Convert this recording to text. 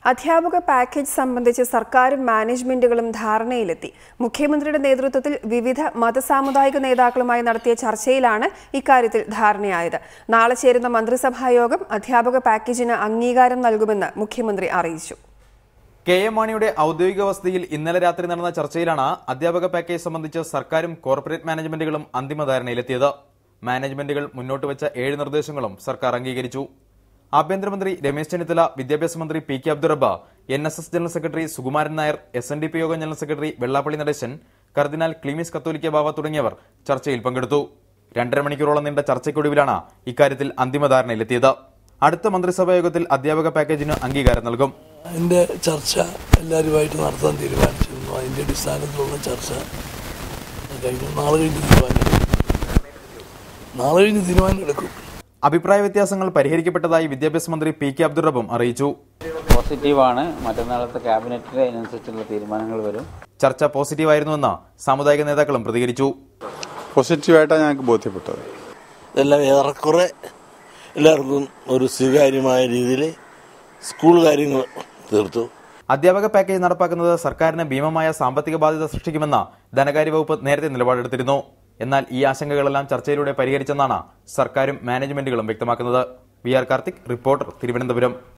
അധ്യാപക പാക്കേജ് സംബന്ധിച്ച് സർക്കാരും മാനേജ്മെന്റുകളും ധാരണയിലെത്തി മുഖ്യമന്ത്രിയുടെ നേതൃത്വത്തിൽ വിവിധ മതസാമുദായിക നേതാക്കളുമായി നടത്തിയ ചർച്ചയിലാണ് ഇക്കാര്യത്തിൽ ധാരണയായത് നാളെ ചേരുന്ന മന്ത്രിസഭാ യോഗം അധ്യാപക പാക്കേജിന് അംഗീകാരം നൽകുമെന്ന് മുഖ്യമന്ത്രി അറിയിച്ചു കെ എം മാണിയുടെ ഔദ്യോഗിക വസതിയിൽ ഇന്നലെ രാത്രി നടന്ന ചർച്ചയിലാണ് അധ്യാപക പാക്കേജ് സംബന്ധിച്ച് സർക്കാരും കോർപ്പറേറ്റ് മാനേജ്മെന്റുകളും അന്തിമ ധാരണയിലെത്തിയത് മാനേജ്മെന്റുകൾ മുന്നോട്ട് വെച്ച ഏഴ് നിർദ്ദേശങ്ങളും സർക്കാർ അംഗീകരിച്ചു ആഭ്യന്തരമന്ത്രി രമേശ് ചെന്നിത്തല വിദ്യാഭ്യാസ മന്ത്രി P K Abdurabb N S S general secretary Sukumaran Nair S N D P യോഗം ജനറൽ സെക്രട്ടറി വെള്ളാപ്പള്ളി നടേശൻ കർദിനാൾ ക്ലീമിസ് കത്തോലിക്ക ബാവ തുടങ്ങിയവർ ചർച്ചയിൽ പങ്കെടുത്തു രണ്ടര മണിക്കൂറോളം നീണ്ട ചർച്ചയ്ക്കൊടുവിലാണ് ഇക്കാര്യത്തിൽ അന്തിമ ധാരണയിലെത്തിയത് അടുത്ത മന്ത്രിസഭാ യോഗത്തിൽ അധ്യാപക പാക്കേജിന് അംഗീകാരം നൽകും അതിൻ്റെ ചർച്ച എല്ലാവരുമായിട്ട് നടത്താൻ തീരുമാനിച്ചിരുന്നു അതിൻ്റെ അടിസ്ഥാനത്തിലുള്ള ചർച്ച കഴിഞ്ഞു നാളെ കഴിഞ്ഞ് തീരുമാനം നാളെ കഴിഞ്ഞ് തീരുമാനം എടുക്കും അഭിപ്രായ വ്യത്യാസങ്ങൾ പരിഹരിക്കപ്പെട്ടതായി വിദ്യാഭ്യാസ മന്ത്രി പി കെ അബ്ദുറബും അറിയിച്ചു പോസിറ്റീവാണ് മറ്റന്നാളത്തെ ക്യാബിനറ്റിൽ അതിനനുസരിച്ചുള്ള തീരുമാനങ്ങൾ വരും ചർച്ച പോസിറ്റീവായിരുന്നുവെന്ന് സാമുദായിക നേതാക്കളും പ്രതികരിച്ചു പോസിറ്റീവായിട്ടാണ് ഞങ്ങൾക്ക് ബോധ്യപ്പെട്ടത് ഇതെല്ലാം ഏറെക്കുറെ എല്ലാവർക്കും ഒരു സ്വീകാര്യമായ രീതിയിൽ സ്കൂൾ കാര്യങ്ങൾ തീർത്തു അധ്യാപക പാക്കേജ് നടപ്പാക്കുന്നത് സർക്കാരിന് ഭീമമായ സാമ്പത്തിക ബാധ്യത സൃഷ്ടിക്കുമെന്ന് ധനകാര്യ വകുപ്പ് നേരത്തെ നിലപാടെടുത്തിരുന്നു എന്നാൽ ഈ ആശങ്കകളെല്ലാം ചർച്ചയിലൂടെ പരിഹരിച്ചെന്നാണ് സർക്കാരും മാനേജ്മെന്റുകളും വ്യക്തമാക്കുന്നത് V R Karthik reporter Thiruvananthapuram